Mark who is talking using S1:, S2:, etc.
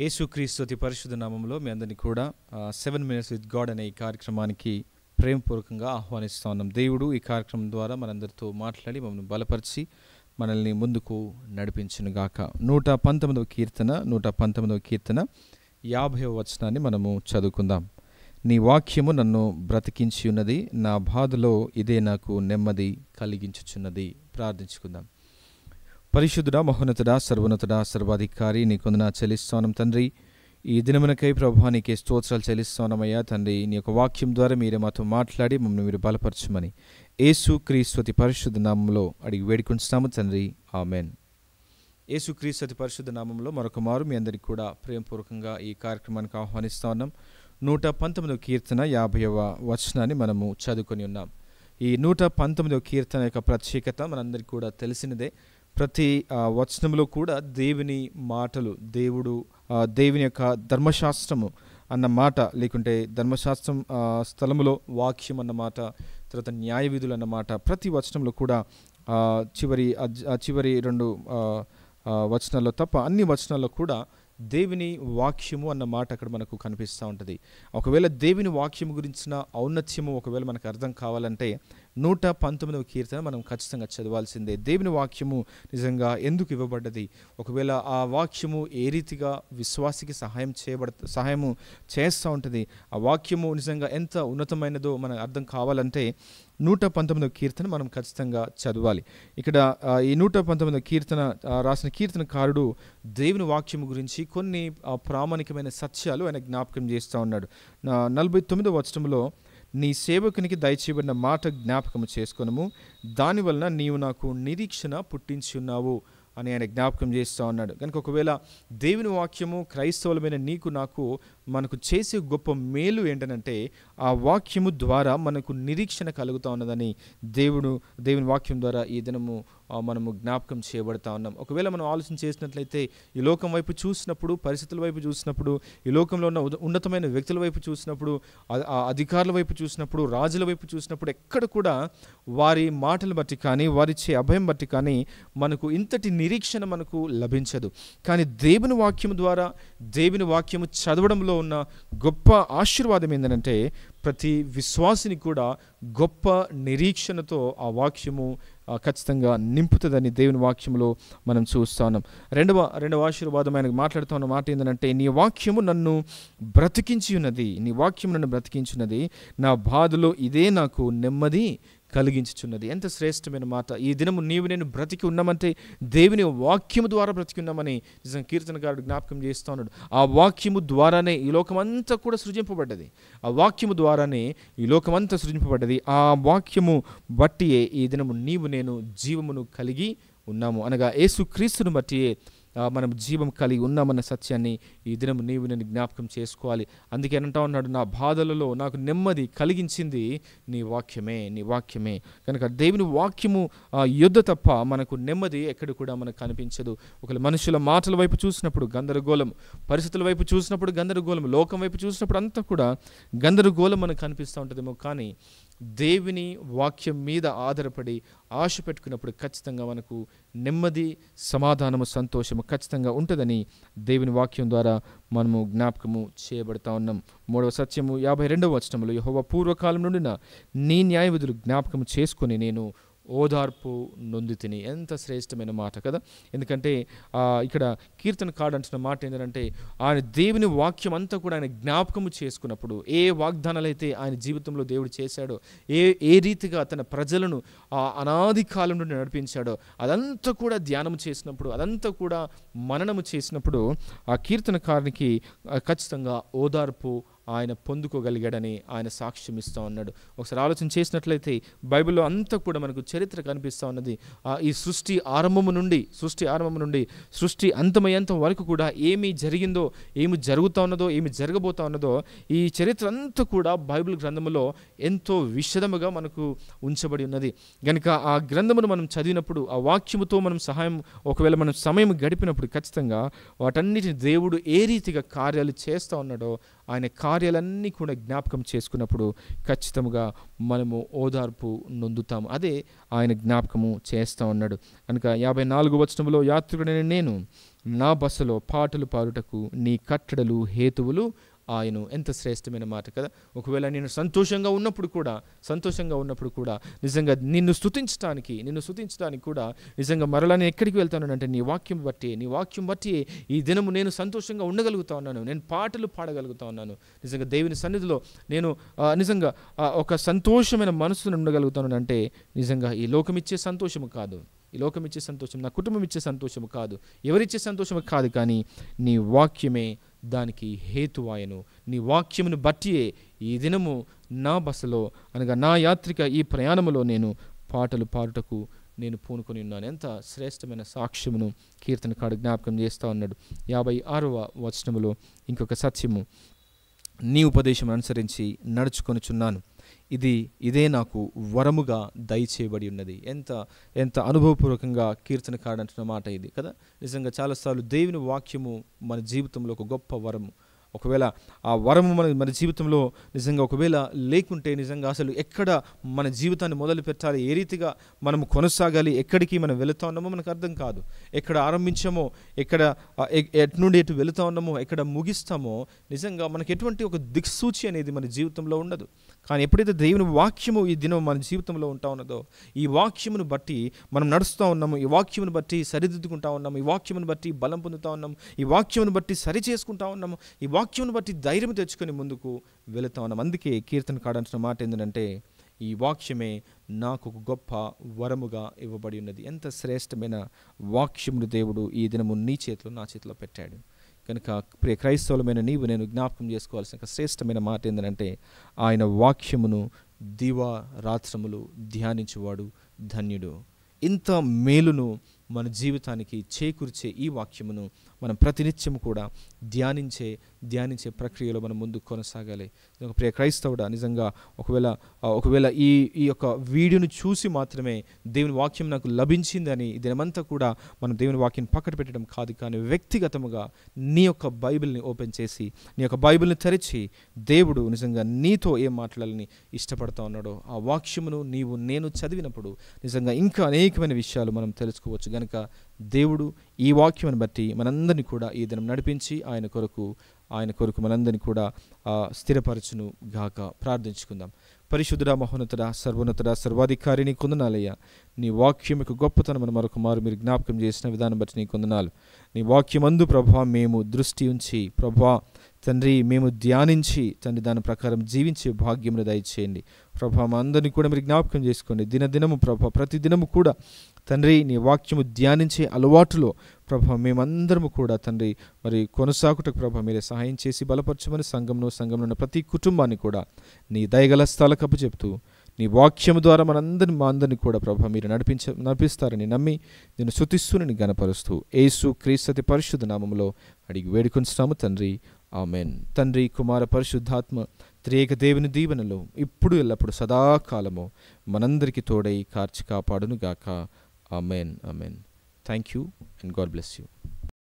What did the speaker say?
S1: యేసుక్రీస్తు అతి పరిశుద్ధ నామంలో మీ అందరినీ కూడా సెవెన్ మినిట్స్ విత్ గాడ్ అనే ఈ కార్యక్రమానికి ప్రేమపూర్వకంగా ఆహ్వానిస్తా ఉన్నాం దేవుడు ఈ కార్యక్రమం ద్వారా మనందరితో మాట్లాడి మమ్మల్ని బలపరిచి మనల్ని ముందుకు నడిపించును గాక నూట పంతొమ్మిదవ కీర్తన నూట పంతొమ్మిదవ కీర్తన యాభైవ వచనాన్ని మనము చదువుకుందాం నీ వాక్యము నన్ను బ్రతికించి ఉన్నది నా బాధలో ఇదే నాకు నెమ్మది కలిగించుచున్నది ప్రార్థించుకుందాం పరిశుద్ధుడా మహోన్నతుడా సర్వోన్నతుడా సర్వాధికారి నీ కొందన చెల్లిస్తానం తండ్రి ఈ దినమునకై ప్రభా నీకే స్తోత్రాలు చెల్లిస్తానమయ్యా తండ్రి నీ యొక్క వాక్యం ద్వారా మీరే మాతో మాట్లాడి మమ్మల్ని మీరు బలపరచమని యేసు క్రీస్తుతి పరిశుద్ధ నామంలో అడిగి వేడుకుంటున్నాము తండ్రి ఆమెన్ యేసు క్రీస్తుతి పరిశుద్ధ నామంలో మరొక మారు మీ అందరికీ కూడా ప్రేమపూర్వకంగా ఈ కార్యక్రమానికి ఆహ్వానిస్తా ఉన్నాం నూట పంతొమ్మిదవ కీర్తన యాభైవ వచనాన్ని మనము చదువుకొని ఉన్నాం ఈ నూట పంతొమ్మిదవ కీర్తన యొక్క ప్రత్యేకత మనందరికీ కూడా తెలిసినదే ప్రతి ఆ, వచనంలో కూడా దేవుని మాటలు దేవుడు ఆ, దేవుని యొక్క ధర్మశాస్త్రము అన్న మాట లేకుంటే ధర్మశాస్త్రం ఆ, స్థలములో వాక్యం అన్న మాట తర్వాత న్యాయ విధులు అన్న మాట ప్రతి వచనంలో కూడా ఆ, చివరి అద్- ఆ చివరి రెండు ఆ, ఆ, వచనాల్లో తప్ప అన్ని వచనాల్లో కూడా దేవుని వాక్యము అన్న మాట అక్కడ మనకు కనిపిస్తూ ఉంటుంది ఒకవేళ దేవుని వాక్యము గురించిన ఔన్నత్యము ఒకవేళ మనకు అర్థం కావాలంటే నూట పంతొమ్మిదవ కీర్తన మనం ఖచ్చితంగా చదవాల్సిందే దేవుని వాక్యము నిజంగా ఎందుకు ఇవ్వబడ్డది ఒకవేళ ఆ వాక్యము ఏ రీతిగా విశ్వాసికి సహాయం చేయబడ సహాయము చేస్తూ ఉంటుంది ఆ వాక్యము నిజంగా ఎంత ఉన్నతమైనదో మనకు అర్థం కావాలంటే నూట పంతొమ్మిదవ కీర్తన మనం ఖచ్చితంగా చదవాలి ఇక్కడ ఆ, ఈ నూట పంతొమ్మిదవ కీర్తన ఆ, రాసిన కీర్తనకారుడు దేవుని వాక్యము గురించి కొన్ని ఆ, ప్రామాణికమైన సత్యాలు ఆయన జ్ఞాపకం చేస్తూ ఉన్నాడు నా- నలభై తొమ్మిదవ వచనంలో నీ సేవకునికి దయచేయబడిన మాట జ్ఞాపకము చేసుకొనము దానివలన నీవు నాకు నిరీక్షణ పుట్టించి ఉన్నావు అని ఆయన జ్ఞాపకం చేస్తూ ఉన్నాడు కనుక ఒకవేళ దేవుని వాక్యము క్రైస్తవులమైన నీకు నాకు మనకు చేసే గొప్ప మేలు ఏంటనంటే ఆ వాక్యము ద్వారా మనకు నిరీక్షణ కలుగుతూ ఉన్నదని దేవుడు దేవుని వాక్యం ద్వారా ఈ దినము ఆ, మనము జ్ఞాపకం చేయబడతా ఉన్నాం ఒకవేళ మనం ఆలోచన చేసినట్లయితే ఈ లోకం వైపు చూసినప్పుడు పరిస్థితుల వైపు చూసినప్పుడు ఈ లోకంలో ఉన్న ఉద- ఉన్నతమైన వ్యక్తుల వైపు చూసినప్పుడు ఆ- ఆ అధికారుల వైపు చూసినప్పుడు రాజుల వైపు చూసినప్పుడు ఎక్కడ కూడా వారి మాటలు బట్టి కానీ వారిచ్చే అభయం బట్టి కానీ మనకు ఇంతటి నిరీక్షణ మనకు లభించదు కానీ దేవుని వాక్యము ద్వారా దేవుని వాక్యము చదవడంలో ఉన్న గొప్ప ఆశీర్వాదం ఏంటంటే ప్రతి విశ్వాసిని కూడా గొప్ప నిరీక్షణతో ఆ వాక్యము ఆ, ఖచ్చితంగా నింపుతుందని దేవుని వాక్యములో మనం చూస్తా ఉన్నాం రెండవ రెండవ ఆశీర్వాదం ఆయనకు మాట్లాడుతూ ఉన్న మాట ఏంటంటే నీ వాక్యము నన్ను బ్రతికించి ఉన్నది నీ వాక్యము నన్ను బ్రతికించి ఉన్నది నా బాధలో ఇదే నాకు నెమ్మది కలిగించుచున్నది ఎంత శ్రేష్టమైన మాట ఈ దినము నీవు నేను బ్రతికి ఉన్నామంటే దేవుని వాక్యము ద్వారా బ్రతికి ఉన్నామని నిజం కీర్తనకారుడు జ్ఞాపకం చేస్తూ ఉన్నాడు ఆ వాక్యము ద్వారానే ఈ లోకమంతా కూడా సృజింపబడ్డది ఆ వాక్యము ద్వారానే ఈ లోకమంతా సృజింపబడ్డది ఆ వాక్యము బట్టియే ఈ దినము నీవు నేను జీవమును కలిగి ఉన్నాము అనగా యేసుక్రీస్తును బట్టియే ఆ, మనం జీవం కలిగి ఉన్నామన్న సత్యాన్ని ఈ దినం నీవు నేను జ్ఞాపకం చేసుకోవాలి అందుకే అంటా ఉన్నాడు నా బాధలలో నాకు నెమ్మది కలిగించింది నీ వాక్యమే నీ వాక్యమే కనుక దేవుని వాక్యము ఆ, యుద్ధ తప్ప మనకు నెమ్మది ఎక్కడ కూడా మనకు కనిపించదు ఒకవేళ మనుషుల మాటల వైపు చూసినప్పుడు గందరగోళం పరిస్థితుల వైపు చూసినప్పుడు గందరగోళం లోకం వైపు చూసినప్పుడు అంతా కూడా గందరగోళం మనకు కనిపిస్తూ ఉంటుందేమో కానీ దేవుని వాక్యం మీద ఆధారపడి ఆశ పెట్టుకున్నప్పుడు ఖచ్చితంగా మనకు నెమ్మది సమాధానము సంతోషము ఖచ్చితంగా ఉంటుందని దేవుని వాక్యం ద్వారా మనము జ్ఞాపకము చేయబడతా ఉన్నాం మూడవ సత్యము యాభై రెండవ వచనములు యెహోవా పూర్వకాలం నుండి నీ న్యాయ విధులు జ్ఞాపకము చేసుకొని నేను ఓదార్పు నొంది తిని ఎంత శ్రేష్టమైన మాట కదా ఎందుకంటే ఆ, ఇక్కడ కీర్తన కాడు అంటున్న మాట ఏంటంటే ఆయన దేవుని వాక్యం అంతా కూడా ఆయన జ్ఞాపకము చేసుకున్నప్పుడు ఏ వాగ్దానాలు అయితే ఆయన జీవితంలో దేవుడు చేశాడో ఏ ఏ రీతిగా తన ప్రజలను ఆ అనాది కాలం నుండి నడిపించాడో అదంతా కూడా ధ్యానం చేసినప్పుడు అదంతా కూడా మననము చేసినప్పుడు ఆ కీర్తనకారునికి ఆ, ఖచ్చితంగా ఓదార్పు ఆయన పొందుకోగలిగాడని ఆయన సాక్ష్యం ఇస్తూ ఉన్నాడు ఒకసారి ఆలోచన చేసినట్లయితే బైబిల్లో అంతా కూడా మనకు చరిత్ర కనిపిస్తూ ఉన్నది ఆ, ఈ సృష్టి ఆరంభము నుండి సృష్టి ఆరంభము నుండి సృష్టి అంతమయ్యేంత వరకు కూడా ఏమి జరిగిందో ఏమి జరుగుతూ ఉన్నదో ఏమి జరగబోతా ఉన్నదో ఈ చరిత్ర అంతా కూడా బైబిల్ గ్రంథములో ఎంతో విషదముగా మనకు ఉంచబడి ఉన్నది కనుక ఆ గ్రంథమును మనం చదివినప్పుడు ఆ వాక్యముతో మనం సహాయం ఒకవేళ మనం సమయం గడిపినప్పుడు ఖచ్చితంగా వాటన్నిటిని దేవుడు ఏ రీతిగా కార్యాలు చేస్తూ ఉన్నాడో ఆయన కార్యాలన్నీ కూడా జ్ఞాపకం చేసుకున్నప్పుడు ఖచ్చితంగా మనము ఓదార్పు నొందుతాము అదే ఆయన జ్ఞాపకము చేస్తూ ఉన్నాడు కనుక యాభై నాలుగు వచనంలో యాత్రికుడైన నేను నా బస్సులో పాటలు పాడుటకు నీ కట్టడలు హేతువులు ఆయన ఎంత శ్రేష్టమైన మాట కదా ఒకవేళ నేను సంతోషంగా ఉన్నప్పుడు కూడా సంతోషంగా ఉన్నప్పుడు కూడా నిజంగా నిన్ను స్తుతించడానికి నిన్ను స్తుతించడానికి కూడా నిజంగా మరలా నేను ఎక్కడికి వెళ్తాను అంటే నీ వాక్యం బట్టి నీ వాక్యం బట్టి ఈ దినము నేను సంతోషంగా ఉండగలుగుతా ఉన్నాను నేను పాటలు పాడగలుగుతా ఉన్నాను నిజంగా దేవుని సన్నిధిలో నేను ఆ, నిజంగా ఆ, ఒక సంతోషమైన మనసును ఉండగలుగుతాను అంటే నిజంగా ఈ లోకం ఇచ్చే సంతోషము కాదు ఈ లోకం ఇచ్చే సంతోషం నా కుటుంబం ఇచ్చే సంతోషము కాదు ఎవరిచ్చే సంతోషము కాదు కానీ నీ వాక్యమే దానికి హేతువాయను నీ వాక్యమును బట్టియే ఈ దినము నా బస్సులో అనగా నా యాత్రిక ఈ ప్రయాణములో నేను పాటలు పాడుటకు నేను పూనుకొని ఉన్నాను ఎంత శ్రేష్టమైన సాక్ష్యమును కీర్తనకాడు జ్ఞాపకం చేస్తూ ఉన్నాడు యాభై ఆరవ వచనములో ఇంకొక సత్యము నీ ఉపదేశం అనుసరించి నడుచుకొనుచున్నాను ఇది ఇదే నాకు వరముగా దయచేయబడి ఉన్నది ఎంత ఎంత అనుభవపూర్వకంగా కీర్తన కాడంటున్న మాట ఇది కదా నిజంగా చాలాసార్లు దేవుని వాక్యము మన జీవితంలో ఒక గొప్ప వరము ఒకవేళ ఆ వరము మన మన జీవితంలో నిజంగా ఒకవేళ లేకుంటే నిజంగా అసలు ఎక్కడ మన జీవితాన్ని మొదలు పెట్టాలి ఏ రీతిగా మనము కొనసాగాలి ఎక్కడికి మనం వెళుతా ఉన్నామో మనకు అర్థం కాదు ఎక్కడ ఆరంభించామో ఎక్కడ ఆ, ఎ- ఎటు నుండి ఎటు వెళుతా ఉన్నామో ఎక్కడ ముగిస్తామో నిజంగా మనకి ఎటువంటి ఒక దిక్సూచి అనేది మన జీవితంలో ఉండదు కానీ ఎప్పుడైతే దేవుని వాక్యము ఈ దినం మన జీవితంలో ఉంటా ఉన్నదో ఈ వాక్యమును బట్టి మనం నడుస్తూ ఉన్నాము ఈ వాక్యమును బట్టి సరిదిద్దుకుంటా ఉన్నాము ఈ వాక్యమును బట్టి బలం పొందుతా ఉన్నాము ఈ వాక్యమును బట్టి సరి చేసుకుంటా ఉన్నాము ఈ వాక్యమును బట్టి ధైర్యం తెచ్చుకొని ముందుకు వెళుతా ఉన్నాం అందుకే కీర్తన కాడాల్సిన మాట ఏంటంటే ఈ వాక్యమే నాకు ఒక గొప్ప వరముగా ఇవ్వబడి ఉన్నది ఎంత శ్రేష్టమైన వాక్యమును దేవుడు ఈ దినము నీ చేతిలో నా చేతిలో పెట్టాడు కనుక ప్రియ క్రైస్తవులమైన నీవు నేను జ్ఞాపకం చేసుకోవాల్సిన ఒక శ్రేష్టమైన మాట ఏంటంటే ఆయన వాక్యమును దివా రాత్రములు ధ్యానించువాడు ధన్యుడు ఇంత మేలును మన జీవితానికి చేకూర్చే ఈ వాక్యమును మనం ప్రతినిత్యం కూడా ధ్యానించే ధ్యానించే ప్రక్రియలో మనం ముందు కొనసాగాలి నిజంగా ప్రియ క్రైస్తవుడా నిజంగా ఒకవేళ ఆ, ఒకవేళ ఈ ఈ యొక్క వీడియోను చూసి మాత్రమే దేవుని వాక్యం నాకు లభించిందని ఈ దినమంతా కూడా మనం దేవుని వాక్యం పక్కన పెట్టడం కాదు కానీ వ్యక్తిగతముగా నీ యొక్క బైబిల్ని ఓపెన్ చేసి నీ యొక్క బైబిల్ని తెరిచి దేవుడు నిజంగా నీతో ఏం మాట్లాడాలని ఇష్టపడతా ఉన్నాడో ఆ వాక్యమును నీవు నేను చదివినప్పుడు నిజంగా ఇంకా అనేకమైన విషయాలు మనం తెలుసుకోవచ్చు గనుక దేవుడు ఈ వాక్యమును బట్టి మనందరినీ కూడా ఈ దినం నడిపించి ఆయన కొరకు ఆయన కొరకు మనందరినీ కూడా ఆ, స్థిరపరచును గాక ప్రార్థించుకుందాం పరిశుద్ధుడా మహోన్నతుడా సర్వోన్నతుడా సర్వాధికారిని కొందనాలయ్యా నీ వాక్యముకు గొప్పతనం మరొక మారు మీరు జ్ఞాపకం చేసిన విధానం బట్టి నీ కొందనాలు నీ వాక్యమందు ప్రభా మేము దృష్టి ఉంచి ప్రభా తండ్రి మేము ధ్యానించి తండ్రి దాని ప్రకారం జీవించే భాగ్యమును దయచేయండి ప్రభా మా అందరినీ కూడా మీరు జ్ఞాపకం చేసుకోండి దినదినము ప్రభా ప్రతి దినము కూడా తండ్రి నీ వాక్యము ధ్యానించే అలవాటులో ప్రభా మేమందరము కూడా తండ్రి మరి కొనసాగుటకు ప్రభా మీరే సహాయం చేసి బలపరచమని సంఘంలో సంఘంలో ఉన్న ప్రతి కుటుంబాన్ని కూడా నీ దయగల స్థలకప్పు చెప్తూ నీ వాక్యము ద్వారా మనందరిని మా అందరిని కూడా ప్రభా మీరు నడిపించ నడిపిస్తారని నమ్మి నేను శుతిస్తూనని గనపరుస్తూ ఏసు క్రీస్తతి పరిశుద్ధ నామములో అడిగి వేడుకొంచున్నాము తండ్రి ఆమెన్ తండ్రి కుమార పరిశుద్ధాత్మ త్రియేక దేవుని దీవెనలో ఇప్పుడు ఎల్లప్పుడు సదాకాలము మనందరికీ తోడై కార్చి కాపాడును గాక amen amen thank you and God bless you